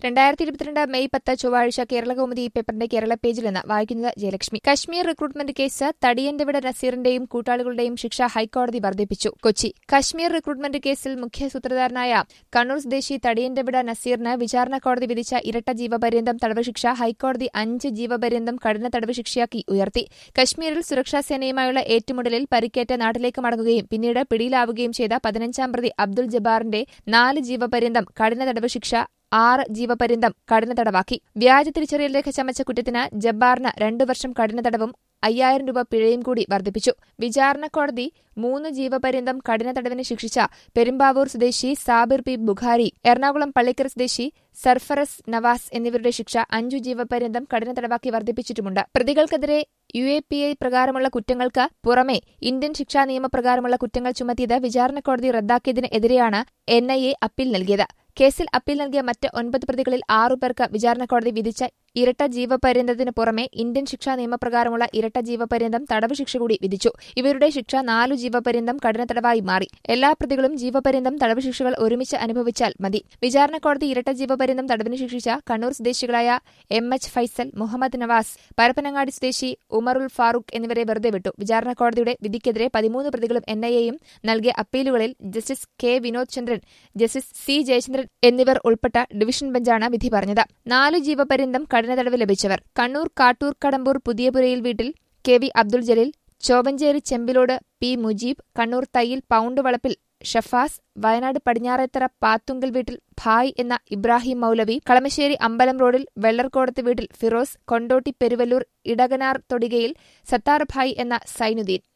രണ്ടായിരത്തി ഇരുപത്തിരണ്ട് മെയ് പത്ത് ചൊവ്വാഴ്ച കേരളകൗമുദി പേപ്പറിന്റെ കേരള പേജിൽ നിന്ന് വായിക്കുന്നത് ജയലക്ഷ്മി കശ്മീർ റിക്രൂട്ട്മെന്റ് കേസ് തടിയന്റെവിട നസീറിന്റെയും കൂട്ടാളികളുടെയും ശിക്ഷ ഹൈക്കോടതി വർദ്ധിപ്പിച്ചു കൊച്ചി കശ്മീർ റിക്രൂട്ട്മെന്റ് കേസിൽ മുഖ്യ സൂത്രധാരനായ കണ്ണൂർ സ്വദേശി തടിയന്റെവിട നസീറിന് വിചാരണ കോടതി വിധിച്ച ഇരട്ട ജീവപര്യന്തം തടവ് ശിക്ഷ ഹൈക്കോടതി അഞ്ച് ജീവപര്യന്തം കഠിന തടവ് ശിക്ഷയാക്കി ഉയർത്തി കശ്മീരിൽ സുരക്ഷാസേനയുമായുള്ള ഏറ്റുമുട്ടലിൽ പരിക്കേറ്റ് നാട്ടിലേക്ക് മടങ്ങുകയും പിന്നീട് പിടിയിലാവുകയും ചെയ്ത പതിനഞ്ചാം പ്രതി അബ്ദുൾ ജബ്ബാറിന്റെ നാല് ജീവപര്യന്തം കഠിന തടവ് ശിക്ഷ ആറ് ജീവപര്യന്തം കഠിന തടവാക്കി വ്യാജ തിരിച്ചറിയൽ രേഖ ചമച്ച കുറ്റത്തിന് ജബ്ബാറിന് രണ്ടു വർഷം കഠിന തടവും അയ്യായിരം രൂപ പിഴയും കൂടി വർദ്ധിപ്പിച്ചു വിചാരണ കോടതി മൂന്ന് ജീവപര്യന്തം കഠിന തടവിന് ശിക്ഷിച്ച പെരുമ്പാവൂർ സ്വദേശി സാബിർ പി ബുഖാരി എറണാകുളം പള്ളിക്കര സ്വദേശി സർഫറസ് നവാസ് എന്നിവരുടെ ശിക്ഷ അഞ്ചു ജീവപര്യന്തം കഠിന തടവാക്കി വർദ്ധിപ്പിച്ചിട്ടുമുണ്ട് പ്രതികൾക്കെതിരെ യു എ പി ഐ പ്രകാരമുള്ള കുറ്റങ്ങൾക്ക് പുറമെ ഇന്ത്യൻ ശിക്ഷാ നിയമപ്രകാരമുള്ള കുറ്റങ്ങൾ ചുമത്തിയത് വിചാരണ കോടതി റദ്ദാക്കിയതിന് എതിരെയാണ് എൻ ഐ എ അപ്പീൽ നൽകിയത് കേസിൽ അപ്പീൽ നൽകിയ മറ്റ് ഒൻപത് പ്രതികളിൽ ആറുപേർക്ക് വിചാരണ കോടതി വിധിച്ച ഇരട്ട ജീവപര്യന്തത്തിന് പുറമെ ഇന്ത്യൻ ശിക്ഷാ നിയമപ്രകാരമുള്ള ഇരട്ട ജീവപര്യന്തം തടവ് ശിക്ഷ കൂടി വിധിച്ചു ഇവരുടെ ശിക്ഷ നാലു ജീവപര്യന്തം കഠിന തടവായി മാറി എല്ലാ പ്രതികളും ജീവപര്യന്തം തടവ് ശിക്ഷകൾ ഒരുമിച്ച് അനുഭവിച്ചാൽ മതി വിചാരണ കോടതി ഇരട്ട ജീവപര്യന്തം തടവിന് ശിക്ഷിച്ച കണ്ണൂർ സ്വദേശികളായ എം എച്ച് ഫൈസൽ മുഹമ്മദ് നവാസ് പരപ്പനങ്ങാടി സ്വദേശി ഉമറുൽ ഫാറൂഖ് എന്നിവരെ വെറുതെ വിട്ടു വിചാരണ കോടതിയുടെ വിധിക്കെതിരെ പതിമൂന്ന് പ്രതികളും എൻ ഐ എയും നൽകിയ അപ്പീലുകളിൽ justice K Vinod Chandran justice C Jayachandran എന്നിവർ ഉൾപ്പെട്ട ഡിവിഷൻ ബെഞ്ചാണ് വിധി പറഞ്ഞത് നാലു ജീവപര്യന്തം കഠിന തടവ് ലഭിച്ചവർ കണ്ണൂർ കാട്ടൂർ കടമ്പൂർ പുതിയപുരയിൽ വീട്ടിൽ K V Abdul Jaleel Chovvancheri Chembilode P Mujeeb Kannur Thayyil pound Valappil Shafas Wayanad Padinjarethara പാത്തുങ്കൽ വീട്ടിൽ ഭായ് എന്ന ഇബ്രാഹിം മൌലവി കളമശ്ശേരി അമ്പലം റോഡിൽ വെള്ളർകോടത്ത് വീട്ടിൽ ഫിറോസ് കൊണ്ടോട്ടി പെരുവല്ലൂർ ഇടകനാർ തൊടികയിൽ സത്താർ ഭായ് എന്ന സൈനുദ്ദീൻ